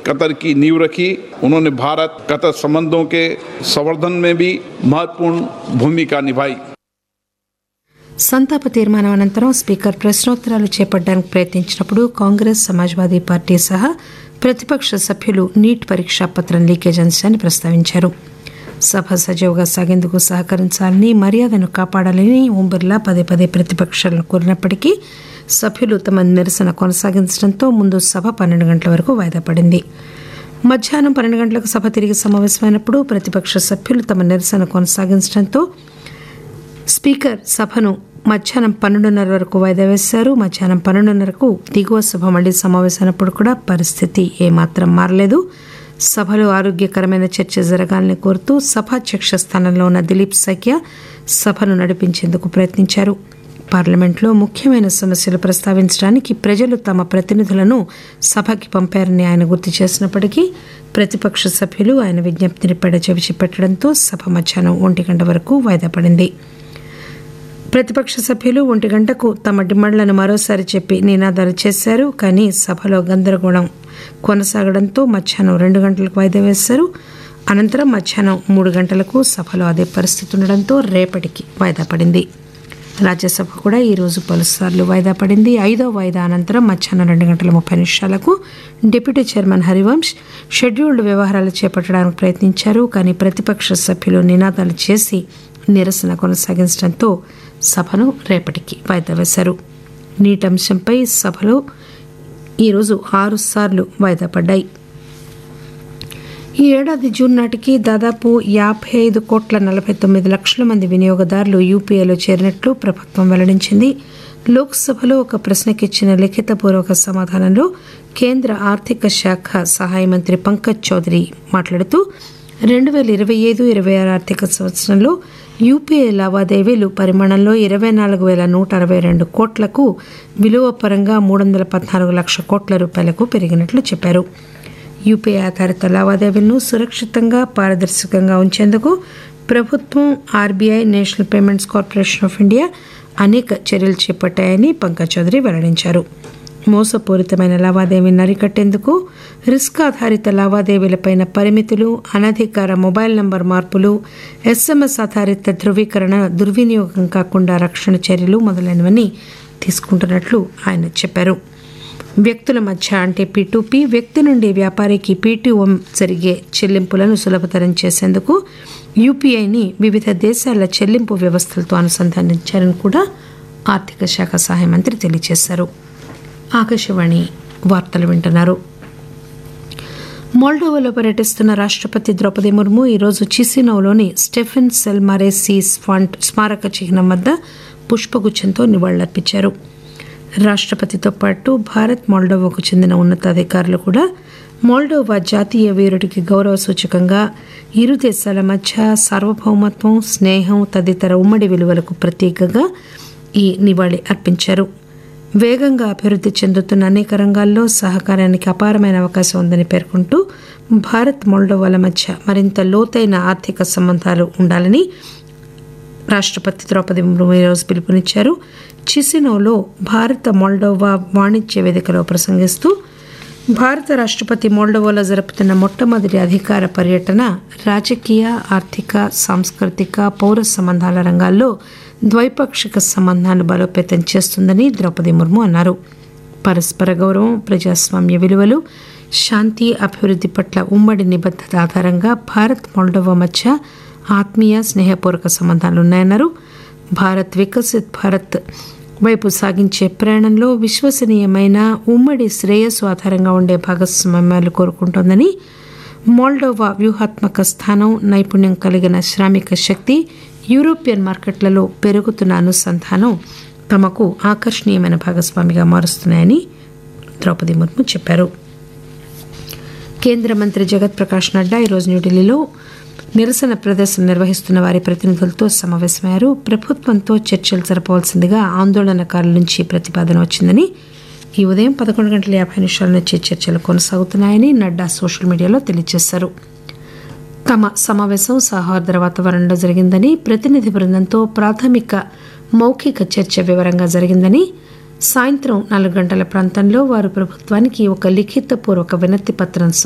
Qatar की नींव रखी उन्होंने भारत कतर संबंधों के संवर्धन में भी महत्वपूर्ण भूमिका निभाई సంతాప తీర్మానం అనంతరం స్పీకర్ ప్రశ్నోత్తరాలు చేపట్టడానికి ప్రయత్నించినప్పుడు కాంగ్రెస్ సమాజ్వాదీ పార్టీ సహా ప్రతిపక్ష సభ్యులు నీట్ పరీక్షా పత్రం లీకేజ్ అంశాన్ని ప్రస్తావించారు సభ సజావుగా సాగేందుకు సహకరించాలని మర్యాదను కాపాడాలని ఓం బిర్లా పదే పదే ప్రతిపక్షాలను కోరినప్పటికీ సభ్యులు తమ నిరసన కొనసాగించడంతో ముందు సభ పన్నెండు గంటల వరకు వాయిదా పడింది మధ్యాహ్నం పన్నెండు గంటలకు సభ తిరిగి సమావేశమైనప్పుడు ప్రతిపక్ష సభ్యులు తమ నిరసన కొనసాగించడంతో స్పీకర్ సభను మధ్యాహ్నం పన్నెండున్నర వరకు వాయిదా వేశారు మధ్యాహ్నం పన్నెండున్నరకు దిగువ సభ మళ్లీ సమావేశమైనప్పుడు కూడా పరిస్థితి ఏమాత్రం మారలేదు సభలో ఆరోగ్యకరమైన చర్చ జరగాలని కోరుతూ సభాధ్యక్ష స్థానంలో ఉన్న దిలీప్ సఖ్య సభను నడిపించేందుకు ప్రయత్నించారు పార్లమెంట్లో ముఖ్యమైన సమస్యలు ప్రస్తావించడానికి ప్రజలు తమ ప్రతినిధులను సభకి పంపారని ఆయన గుర్తు చేసినప్పటికీ ప్రతిపక్ష సభ్యులు ఆయన విజ్ఞప్తిని పెడచెవిచి పెట్టడంతో సభ మధ్యాహ్నం ఒంటి గంట వరకు వాయిదా పడింది ప్రతిపక్ష సభ్యులు ఒంటి గంటకు తమ డిమాండ్లను మరోసారి చెప్పి నినాదాలు చేశారు కానీ సభలో గందరగోళం కొనసాగడంతో మధ్యాహ్నం రెండు గంటలకు వాయిదా వేశారు అనంతరం మధ్యాహ్నం మూడు గంటలకు సభలో అదే పరిస్థితి ఉండడంతో రేపటికి వాయిదా పడింది రాజ్యసభ కూడా ఈరోజు పలుసార్లు వాయిదా పడింది ఐదో వాయిదా అనంతరం మధ్యాహ్నం రెండు గంటల ముప్పై నిమిషాలకు డిప్యూటీ చైర్మన్ హరివంశ్ షెడ్యూల్డ్ వ్యవహారాలు చేపట్టడానికి ప్రయత్నించారు కానీ ప్రతిపక్ష సభ్యులు నినాదాలు చేసి నిరసన కొనసాగించడంతో సభను రేపటికి వాయిదా వేశారు నీట్ అంశంపై సభలో ఈరోజు ఆరు సార్లు వాయిదా పడ్డాయి ఈ ఏడాది జూన్ నాటికి దాదాపు యాభై ఐదు కోట్ల నలభై తొమ్మిది లక్షల మంది వినియోగదారులు యూపీఐలో చేరినట్లు ప్రభుత్వం వెల్లడించింది లోక్సభలో ఒక ప్రశ్నకి ఇచ్చిన లిఖితపూర్వక సమాధానంలో కేంద్ర ఆర్థిక శాఖ సహాయ మంత్రి పంకజ్ చౌదరి మాట్లాడుతూ రెండు వేల ఇరవై ఐదు ఇరవై ఆరు ఆర్థిక సంవత్సరంలో యూపీఐ లావాదేవీలు పరిమాణంలో ఇరవై నాలుగు వేల నూట అరవై రెండు కోట్లకు విలువ పరంగా మూడు వందల పద్నాలుగు లక్షల కోట్ల రూపాయలకు పెరిగినట్లు చెప్పారు యూపీఐ ఆధారిత లావాదేవీలను సురక్షితంగా పారదర్శకంగా ఉంచేందుకు ప్రభుత్వం RBI national payments corporation of India అనేక చర్యలు చేపట్టాయని పంకజ్ చౌదరి వెల్లడించారు మోసపూరితమైన లావాదేవీని అరికట్టేందుకు రిస్క్ ఆధారిత లావాదేవీలపైన పరిమితులు అనధికార మొబైల్ నంబర్ మార్పులు ఎస్ఎంఎస్ ఆధారిత ధృవీకరణ దుర్వినియోగం కాకుండా రక్షణ చర్యలు మొదలైనవన్నీ తీసుకుంటున్నట్లు ఆయన చెప్పారు వ్యక్తుల మధ్య అంటే పీ వ్యక్తి నుండి వ్యాపారికి పీటీఓ జరిగే చెల్లింపులను సులభతరం చేసేందుకు యూపీఐని వివిధ దేశాల చెల్లింపు వ్యవస్థలతో అనుసంధానించారని కూడా ఆర్థిక శాఖ సహాయ మంత్రి తెలియజేశారు ఆకాశవాణి వార్తలు వింటున్నారు మోల్డోవాలో పర్యటిస్తున్న రాష్ట్రపతి ద్రౌపది ముర్ము ఈరోజు చిసినోలోని స్టెఫెన్ సెల్మారేసీ ఫాంట్ స్మారక చిహ్నం వద్ద పుష్పగుచ్చంతో నివాళులర్పించారు రాష్ట్రపతితో పాటు భారత్ మోల్డోవాకు చెందిన ఉన్నతాధికారులు కూడా మోల్డోవా జాతీయ వీరుడికి గౌరవ సూచకంగా ఇరు దేశాల మధ్య సార్వభౌమత్వం స్నేహం తదితర ఉమ్మడి విలువలకు ప్రతీకగా ఈ నివాళి అర్పించారు వేగంగా అభివృద్ధి చెందుతున్న అనేక రంగాల్లో సహకారానికి అపారమైన అవకాశం ఉందని పేర్కొంటూ భారత్ మోల్డోవాల మధ్య మరింత లోతైన ఆర్థిక సంబంధాలు ఉండాలని రాష్ట్రపతి ద్రౌపది ముర్ము ఈరోజు పిలుపునిచ్చారు చిసినోలో భారత మోల్డోవా వాణిజ్య వేదికలో ప్రసంగిస్తూ భారత రాష్ట్రపతి మోల్డోవాలో జరుపుతున్న మొట్టమొదటి అధికార పర్యటన రాజకీయ ఆర్థిక సాంస్కృతిక పౌర సంబంధాల రంగాల్లో ద్వైపాక్షిక సంబంధాలు బలోపేతం చేస్తుందని ద్రౌపది ముర్ము అన్నారు పరస్పర గౌరవం ప్రజాస్వామ్య విలువలు శాంతి అభివృద్ధి పట్ల ఉమ్మడి నిబద్ధత ఆధారంగా భారత్ మోల్డోవా మధ్య ఆత్మీయ స్నేహపూర్వక సంబంధాలున్నాయన్నారు భారత్ వికసిత్ భారత్ వైపు సాగించే ప్రయాణంలో విశ్వసనీయమైన ఉమ్మడి శ్రేయస్సు ఆధారంగా ఉండే భాగస్వామ్యాలు కోరుకుంటోందని మోల్డోవా వ్యూహాత్మక స్థానం నైపుణ్యం కలిగిన శ్రామిక శక్తి యూరోపియన్ మార్కెట్లలో పెరుగుతున్న అనుసంధానం తమకు ఆకర్షణీయమైన భాగస్వామిగా మారుస్తున్నాయని ద్రౌపది ముర్ము చెప్పారు కేంద్ర మంత్రి జగత్ ప్రకాష్ నడ్డా ఈరోజు న్యూఢిల్లీలో నిరసన ప్రదర్శన నిర్వహిస్తున్న వారి ప్రతినిధులతో సమావేశమయ్యారు ప్రభుత్వంతో చర్చలు జరపవలసిందిగా ఆందోళనకారుల నుంచి ప్రతిపాదన వచ్చిందని ఈ ఉదయం పదకొండు గంటల యాభై నిమిషాల నుంచి చర్చలు కొనసాగుతున్నాయని నడ్డా సోషల్ మీడియాలో తెలియజేశారు తమ సమావేశం సౌహార్ద వాతావరణంలో జరిగిందని ప్రతినిధి బృందంతో ప్రాథమిక మౌఖిక చర్చ వివరంగా జరిగిందని సాయంత్రం నాలుగు గంటల ప్రాంతంలో వారు ప్రభుత్వానికి ఒక లిఖితపూర్వక వినతి పత్రం